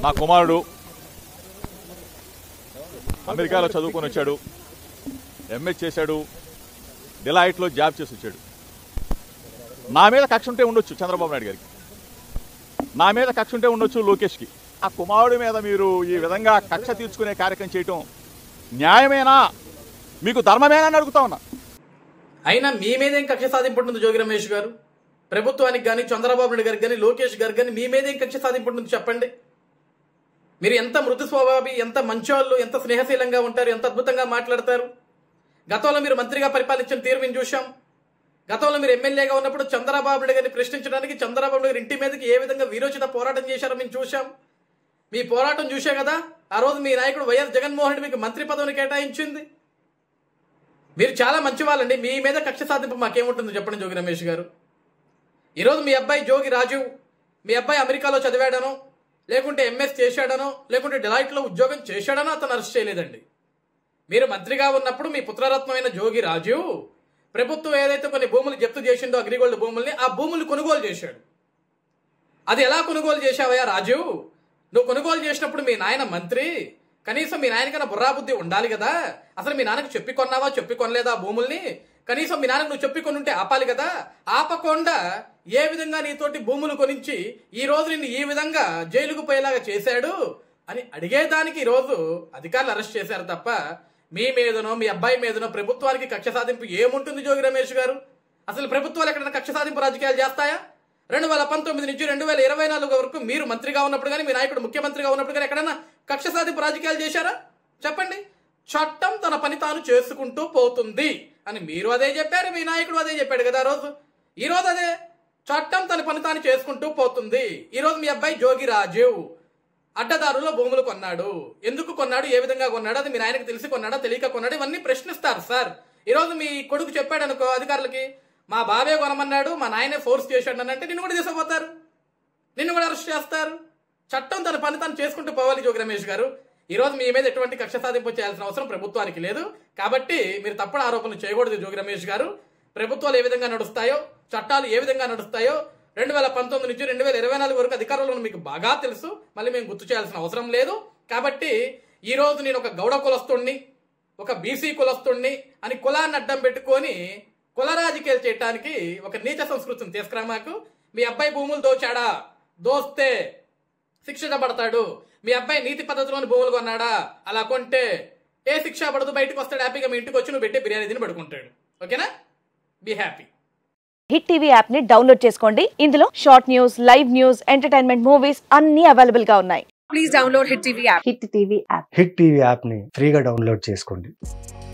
నా కుమారుడు అమెరికాలో చదువుకొని వచ్చాడు ఎంఎస్ చేశాడు డిలైట్లో జాబ్ చేసి వచ్చాడు నా మీద కక్ష ఉంటే ఉండొచ్చు చంద్రబాబు నాయుడు గారికి నా మీద కక్ష ఉంటే ఉండొచ్చు లోకేష్కి ఆ కుమారుడి మీద మీరు ఈ విధంగా కక్ష తీర్చుకునే కార్యక్రమం చేయటం న్యాయమేనా మీకు ధర్మమేనా అని అడుగుతా ఉన్నా అయినా మీ మీదేం కక్ష సాధింపు ఉంటుంది జోగి రమేష్ గారు ప్రభుత్వానికి కానీ చంద్రబాబు నాయుడు గారికి కానీ లోకేష్ గారికి కానీ మీ మీదేం కక్ష సాధింపు ఉంటుంది చెప్పండి మీరు ఎంత మృదు స్వభావి ఎంత మంచోళ్ళు ఎంత స్నేహశీలంగా ఉంటారు ఎంత అద్భుతంగా మాట్లాడతారు గతంలో మీరు మంత్రిగా పరిపాలించిన తీరు మేము చూశాం గతంలో మీరు ఎమ్మెల్యేగా ఉన్నప్పుడు చంద్రబాబు నాయుడు గారిని ప్రశ్నించడానికి చంద్రబాబు నాయుడు గారి ఇంటి మీదకి ఏ విధంగా వీరోచిత పోరాటం చేశారో మేము చూశాం మీ పోరాటం చూసే కదా ఆ రోజు మీ నాయకుడు వైఎస్ జగన్మోహన్ రెడ్డి మీకు మంత్రి పదవిని కేటాయించింది మీరు చాలా మంచి వాళ్ళండి మీ మీద కక్ష సాధింపు మాకేముంటుంది చెప్పండి జోగి రమేష్ గారు ఈరోజు మీ అబ్బాయి జోగి రాజు మీ అబ్బాయి అమెరికాలో చదివాడనో లేకుంటే ఎంఎస్ చేశాడనో లేకుంటే డిలైట్లో ఉద్యోగం చేశాడనో అతను అరెస్ట్ చేయలేదండి మీరు మంత్రిగా ఉన్నప్పుడు మీ పుత్రరత్నమైన జోగి రాజు ప్రభుత్వం ఏదైతే కొన్ని భూములు జప్తు చేసిందో అగ్రిగోల్డ్ భూముల్ని ఆ భూములు కొనుగోలు చేశాడు అది ఎలా కొనుగోలు చేశావయ్యా రాజు నువ్వు కొనుగోలు చేసినప్పుడు మీ నాయన మంత్రి కనీసం మీ నాయనకన్నా బుర్రాబుద్ధి ఉండాలి కదా అసలు మీ నాన్నకు చెప్పి కొన్నావా చెప్పి కొనలేదా ఆ భూముల్ని కనీసం మీ నాన్నకు నువ్వు చెప్పి కొనుంటే ఆపాలి కదా ఆపకుండా ఏ విధంగా నీతోటి భూములు కొనించి ఈ రోజు నిన్ను ఈ విధంగా జైలుకు పోయేలాగా చేశాడు అని అడిగేదానికి ఈ రోజు అధికారులు అరెస్ట్ చేశారు తప్ప మీ మీదనో మీ అబ్బాయి మీదనో ప్రభుత్వానికి కక్ష సాధింపు ఏముంటుంది జోగి రమేష్ గారు అసలు ప్రభుత్వాలు ఎక్కడైనా కక్ష సాధింపు రాజకీయాలు చేస్తాయా రెండు వేల పంతొమ్మిది నుంచి రెండు వేల ఇరవై నాలుగు వరకు మీరు మంత్రిగా ఉన్నప్పుడు కానీ మీ నాయకుడు ముఖ్యమంత్రిగా ఉన్నప్పుడు కానీ ఎక్కడైనా కక్ష సాధింపు రాజకీయాలు చేశారా చెప్పండి చట్టం తన పని తాను చేసుకుంటూ పోతుంది అని మీరు అదే చెప్పారు మీ నాయకుడు అదే చెప్పాడు కదా ఆ రోజు ఈ రోజు అదే చట్టం తన పని తాను చేసుకుంటూ పోతుంది ఈ రోజు మీ అబ్బాయి జోగి రాజీవ్ అడ్డదారులో భూములు కొన్నాడు ఎందుకు కొన్నాడు ఏ విధంగా కొన్నాడు అది మీ నాయనకు తెలిసి కొన్నాడా తెలియక కొన్నాడు ఇవన్నీ ప్రశ్నిస్తారు సార్ ఈరోజు మీ కొడుకు చెప్పాడు అనుకో అధికారులకి మా బాబే కొనమన్నాడు మా నాయనే ఫోర్స్ చేశాడు అని అంటే నిన్ను కూడా తీసుకుపోతారు నిన్ను కూడా అరెస్ట్ చేస్తారు చట్టం తన పని తాను చేసుకుంటూ పోవాలి జోగి రమేష్ గారు ఈ రోజు మీ మీద ఎటువంటి కక్ష సాధింపు చేయాల్సిన అవసరం ప్రభుత్వానికి లేదు కాబట్టి మీరు తప్పుడు ఆరోపణలు చేయకూడదు జోగి రమేష్ గారు ప్రభుత్వాలు ఏ విధంగా నడుస్తాయో చట్టాలు ఏ విధంగా నడుస్తాయో రెండు వేల పంతొమ్మిది నుంచి రెండు వేల ఇరవై నాలుగు వరకు అధికారంలో ఉన్న మీకు బాగా తెలుసు మళ్ళీ మేము గుర్తు చేయాల్సిన అవసరం లేదు కాబట్టి ఈ రోజు నేను ఒక గౌడ కులస్తుణ్ణి ఒక బీసీ కులస్తుణ్ణి అని కులాన్ని అడ్డం పెట్టుకొని కుల రాజకీయాలు చేయడానికి ఒక నీచ సంస్కృతిని తీసుకురా మాకు మీ అబ్బాయి భూములు దోచాడా దోస్తే శిక్షించబడతాడు మీ అబ్బాయి నీతి పద్ధతిలోని భూములు కొన్నాడా అలా కొంటే ఏ శిక్ష పడదు బయటకు వస్తాడు హ్యాపీగా మీ ఇంటికి వచ్చి నువ్వు పెట్టే బిర్యానీ తిని పడుకుంటాడు ఓకేనా be happy Hit TV app ని డౌన్లోడ్ చేసుకోండి ఇందులో short news live news entertainment movies అన్ని అవైలబుల్ గా ఉన్నాయి please download Hit TV app. Hit TV app Hit TV యాప్ని ఫ్రీగా డౌన్లోడ్ చేసుకోండి